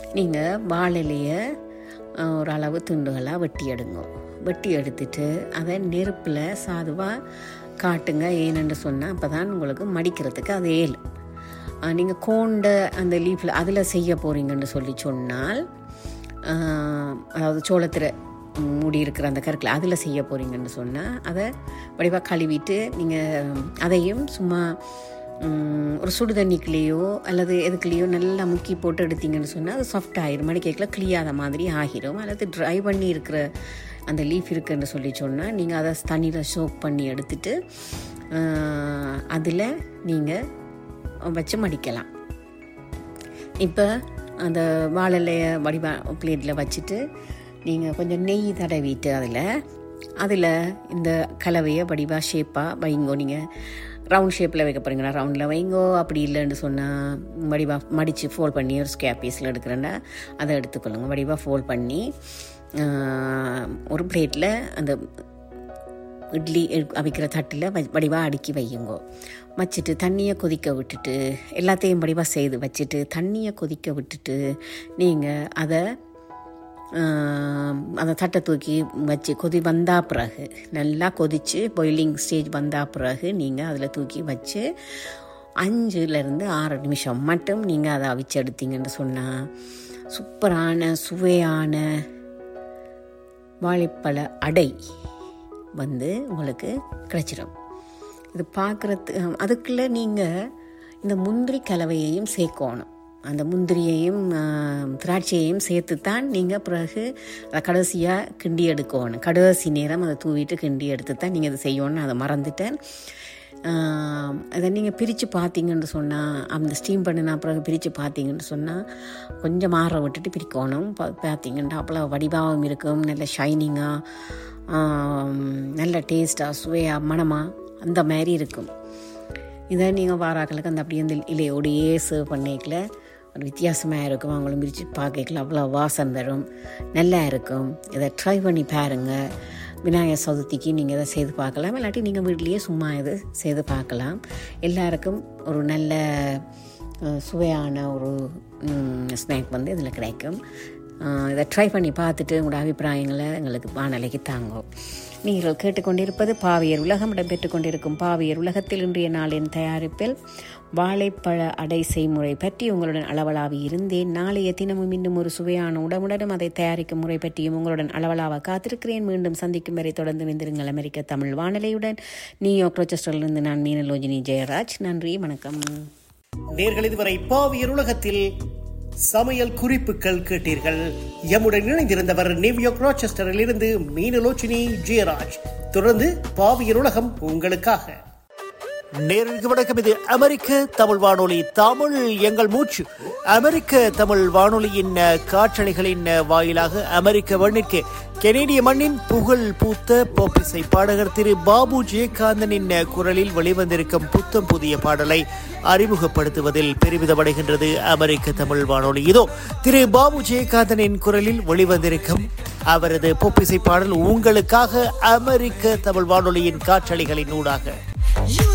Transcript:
நீங்கள் வாழலையை ஓரளவு துண்டுகளாக வெட்டி எடுங்க வெட்டி எடுத்துட்டு அதை நெருப்பில் சாதுவாக காட்டுங்க ஏனென்று சொன்னால் அப்போ தான் உங்களுக்கு மடிக்கிறதுக்கு அது ஏழு நீங்கள் கோண்ட அந்த லீஃபில் அதில் செய்ய போகிறீங்கன்னு சொல்லி சொன்னால் ஆஹ், அதாவது சோளத்தில் மூடி இருக்கிற அந்த கருக்கில் அதில் செய்ய போகிறீங்கன்னு சொன்னால் அதை வடிவாக கழுவிட்டு நீங்கள் அதையும் சும்மா ம், ஒரு சுடு தண்ணிக்குள்ளேயோ அல்லது எதுக்குள்ளேயோ நல்லா முக்கி போட்டு எடுத்தீங்கன்னு சொன்னால் அது சாஃப்ட் ஆயிரும் மணி கேக்கில் கிளியாத மாதிரி ஆகிரும் அல்லது ட்ரை பண்ணி இருக்கிற அந்த லீஃப் இருக்குன்னு சொல்லி சொன்னால் நீங்கள் அதை தண்ணியில் சோக் பண்ணி எடுத்துட்டு அதில் நீங்கள் வச்சு மடிக்கலாம் இப்போ அந்த வாழலைய வடிவா பிளேட்டில் வச்சுட்டு நீங்கள் கொஞ்சம் நெய் தடவிட்டு அதில் அதில் இந்த கலவையை வடிவாக ஷேப்பாக வைங்கோ நீங்கள் ரவுண்ட் ஷேப்பில் வைக்க போகிறீங்களா ரவுண்டில் வைங்கோ அப்படி இல்லைன்னு சொன்னால் வடிவாக மடித்து ஃபோல்ட் பண்ணி ஒரு ஸ்கேப் பீஸில் எடுக்கிறேன்னா அதை எடுத்துக்கொள்ளுங்க வடிவாக ஃபோல்ட் பண்ணி ஆஹ், ஒரு பிளேட்டில் அந்த இட்லி எ- அவிக்கிற தட்டில் வடிவாக அடுக்கி வையுங்கோ வச்சுட்டு தண்ணியை கொதிக்க விட்டுட்டு எல்லாத்தையும் வடிவாக செய்து வச்சுட்டு தண்ணியை கொதிக்க விட்டுட்டு நீங்கள் அதை ஆம், அந்த தட்டை தூக்கி வச்சு கொதி வந்தா பிறகு நல்லா கொதித்து பாயிலிங் ஸ்டேஜ் வந்தா பிறகு நீங்கள் அதில் தூக்கி வச்சு அஞ்சுலேருந்து ஆறு நிமிஷம் மட்டும் நீங்கள் அதை அவிச்சு எடுத்தீங்கன்னு சொன்னால் சூப்பரான சுவையான வாழைப்பழ அடை வந்து உங்களுக்கு கிடைச்சிடும் இது பார்க்குறது அதுக்குள்ளே நீங்கள் இந்த முந்திரி கலவையையும் சேர்க்கணும் அந்த முந்திரியையும் ஆ, திராட்சையையும் சேர்த்து தான் நீங்கள் பிறகு அதை கடைசியாக கிண்டி எடுக்கணும் கடைசி நேரம் அதை தூவிட்டு கிண்டி எடுத்து தான் நீங்கள் அதை செய்யணும்னு அதை மறந்துட்டேன் ஆம், அதை நீங்கள் பிரித்து பார்த்தீங்கன்னு சொன்னால் அந்த ஸ்டீம் பண்ணினா பிறகு பிரித்து பார்த்தீங்கன்னு சொன்னால் கொஞ்சம் ஆற விட்டுட்டு பிரிக்கணும் பா பார்த்தீங்கன்னா அவ்வளோ வடிவாகவும் இருக்கும் நல்ல ஷைனிங்காக நல்ல டேஸ்ட்டாக சுவையாக மணமாக அந்த மாதிரி இருக்கும் இதை நீங்கள் வாராக்களுக்கு அந்த அப்படியே அந்த இலையோடையே சர்வ் பண்ணிக்கல ஒரு வித்தியாசமாக இருக்கும் அவங்களும் பிரித்து பார்க்கல அவ்வளோ வாசம் தரும் நல்லா இருக்கும் இதை ட்ரை பண்ணி பாருங்கள் விநாயகர் சதுர்த்திக்கு நீங்கள் இதை செய்து பார்க்கலாம் இல்லாட்டி நீங்கள் வீட்லேயே சும்மா இது செய்து பார்க்கலாம் எல்லாருக்கும் ஒரு நல்ல அஹ், சுவையான ஒரு ஸ்நாக் வந்து இதில் கிடைக்கும் அஹ், இதை ட்ரை பண்ணி பார்த்துட்டு உங்களோட அபிப்பிராயங்களை எங்களுக்கு வானலைக்கு தாங்கும் நீங்கள் கேட்டுக்கொண்டிருப்பது பாவியர் உலகம் இடம்பெற்றுக் கொண்டிருக்கும் பாவியர் உலகத்தில் இன்றைய நாளின் தயாரிப்பில் வாழைப்பழ அடை செய்முறை பற்றி உங்களுடன் அளவலாவி இருந்தேன் நாளைய தினமும் இன்னும் ஒரு சுவையான உடவுடனும் அதை தயாரிக்கும் முறை பற்றியும் உங்களுடன் அளவலாக காத்திருக்கிறேன் மீண்டும் சந்திக்கும் வரை தொடர்ந்து வெந்திருங்கள் அமெரிக்க தமிழ் வானொலியுடன் நியூயார்க் ரோச்சஸ்டரிலிருந்து நான் மீனலோஜினி ஜெயராஜ் நன்றி வணக்கம் நேர்கள் இதுவரை பாவியர் உலகத்தில் சமையல் குறிப்புகள் கேட்டீர்கள் எம்முடன் இணைந்திருந்தவர் நியூயார்க் ராச்செஸ்டரில் இருந்து மீனலோச்சினி ஜெயராஜ் தொடர்ந்து பாவியர் உலகம் உங்களுக்காக நேருக்கு வணக்கம் இது அமெரிக்க தமிழ் வானொலி தமிழ் எங்கள் மூச்சு அமெரிக்க தமிழ் வானொலியின் அஹ், காற்றலைகளின் அஹ், வாயிலாக அமெரிக்க மண்ணிற்கு கெனேடிய மண்ணின் புகழ் பூத்த போப்பிசை பாடகர் திரு பாபு ஜெயகாந்தனின் அஹ், குரலில் வெளிவந்திருக்கும் புத்தம் புதிய பாடலை அறிமுகப்படுத்துவதில் பெருமிதமடைகின்றது அமெரிக்க தமிழ் வானொலி இதோ திரு பாபு ஜெயகாந்தனின் குரலில் வெளிவந்திருக்கும் அவரது பொப்பிசை பாடல் உங்களுக்காக அமெரிக்க தமிழ் வானொலியின் காற்றலைகளின் ஊடாக You